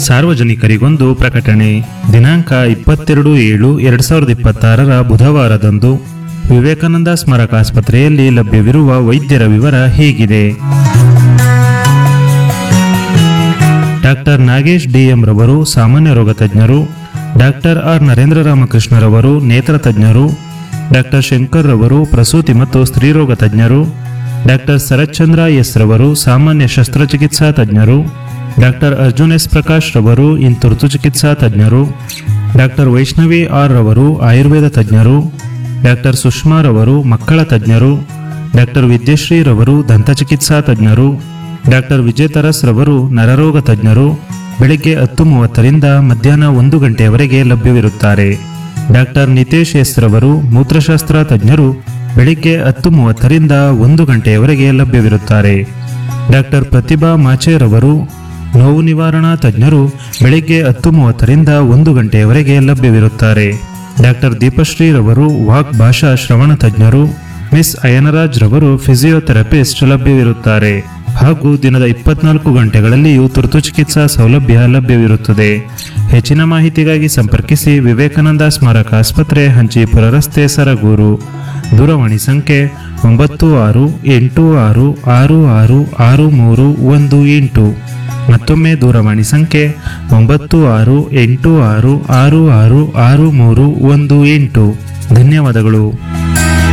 ಸಾರ್ವಜನಿಕರಿಗೊಂದು ಪ್ರಕಟಣೆ ದಿನಾಂಕ ಇಪ್ಪತ್ತೆರಡು ಏಳು ಎರಡ್ ಸಾವಿರದ ಇಪ್ಪತ್ತಾರರ ಬುಧವಾರದಂದು ವಿವೇಕಾನಂದ ಸ್ಮಾರಕ ಆಸ್ಪತ್ರೆಯಲ್ಲಿ ಲಭ್ಯವಿರುವ ವೈದ್ಯರ ವಿವರ ಹೀಗಿದೆ ಡಾಕ್ಟರ್ ನಾಗೇಶ್ ಡಿಎಂ ರವರು ಸಾಮಾನ್ಯ ರೋಗ ತಜ್ಞರು ಡಾಕ್ಟರ್ ಆರ್ ನರೇಂದ್ರ ರಾಮಕೃಷ್ಣರವರು ನೇತ್ರ ತಜ್ಞರು ಡಾಕ್ಟರ್ ಶಂಕರ್ ರವರು ಪ್ರಸೂತಿ ಮತ್ತು ಸ್ತ್ರೀರೋಗ ತಜ್ಞರು ಡಾಕ್ಟರ್ ಶರತ್ಚಂದ್ರ ಎಸ್ ರವರು ಸಾಮಾನ್ಯ ಶಸ್ತ್ರಚಿಕಿತ್ಸಾ ತಜ್ಞರು ಡಾಕ್ಟರ್ ಅರ್ಜುನ್ ಎಸ್ ಪ್ರಕಾಶ್ ರವರು ಇನ್ ತುರ್ತು ಚಿಕಿತ್ಸಾ ತಜ್ಞರು ಡಾಕ್ಟರ್ ವೈಷ್ಣವಿ ಆರ್ ರವರು ಆಯುರ್ವೇದ ತಜ್ಞರು ಡಾಕ್ಟರ್ ಸುಷ್ಮಾ ರವರು ಮಕ್ಕಳ ತಜ್ಞರು ಡಾಕ್ಟರ್ ವಿದ್ಯಶ್ರೀ ರವರು ದಂತಚಿಕಿತ್ಸಾ ತಜ್ಞರು ಡಾಕ್ಟರ್ ವಿಜಯ ತರಸ್ ರವರು ನರರೋಗ ತಜ್ಞರು ಬೆಳಿಗ್ಗೆ ಹತ್ತು ಮೂವತ್ತರಿಂದ ಮಧ್ಯಾಹ್ನ ಒಂದು ಗಂಟೆಯವರೆಗೆ ಲಭ್ಯವಿರುತ್ತಾರೆ ಡಾಕ್ಟರ್ ನಿತೇಶ್ ಎಸ್ ರವರು ಮೂತ್ರಶಾಸ್ತ್ರ ತಜ್ಞರು ಬೆಳಿಗ್ಗೆ ಹತ್ತು ಮೂವತ್ತರಿಂದ ಒಂದು ಗಂಟೆಯವರೆಗೆ ಲಭ್ಯವಿರುತ್ತಾರೆ ಡಾಕ್ಟರ್ ಪ್ರತಿಭಾ ಮಾಚೇರವರು ನೋವು ನಿವಾರಣಾ ತಜ್ಞರು ಬೆಳಿಗ್ಗೆ ಹತ್ತು ಮೂವತ್ತರಿಂದ ಒಂದು ಗಂಟೆಯವರೆಗೆ ಲಭ್ಯವಿರುತ್ತಾರೆ ಡಾಕ್ಟರ್ ದೀಪಶ್ರೀ ರವರು ವಾಕ್ ಭಾಷಾ ಶ್ರವಣ ತಜ್ಞರು ಮಿಸ್ ಅಯನರಾಜ್ ರವರು ಫಿಸಿಯೋಥೆರಪಿಸ್ಟ್ ಲಭ್ಯವಿರುತ್ತಾರೆ ಹಾಗೂ ದಿನದ ಇಪ್ಪತ್ನಾಲ್ಕು ಗಂಟೆಗಳಲ್ಲಿಯೂ ತುರ್ತು ಚಿಕಿತ್ಸಾ ಸೌಲಭ್ಯ ಲಭ್ಯವಿರುತ್ತದೆ ಹೆಚ್ಚಿನ ಮಾಹಿತಿಗಾಗಿ ಸಂಪರ್ಕಿಸಿ ವಿವೇಕಾನಂದ ಸ್ಮಾರಕ ಆಸ್ಪತ್ರೆ ಹಂಚಿಪುರ ರಸ್ತೆ ಸರಗೂರು ದೂರವಾಣಿ ಸಂಖ್ಯೆ ಒಂಬತ್ತು ಆರು ಎಂಟು ಆರು ಆರು ಆರು ಆರು ಮೂರು ಒಂದು ಎಂಟು ಮತ್ತೊಮ್ಮೆ ದೂರವಾಣಿ ಸಂಖ್ಯೆ ಒಂಬತ್ತು ಆರು ಎಂಟು ಆರು ಆರು ಆರು ಆರು ಮೂರು ಒಂದು ಎಂಟು ಧನ್ಯವಾದಗಳು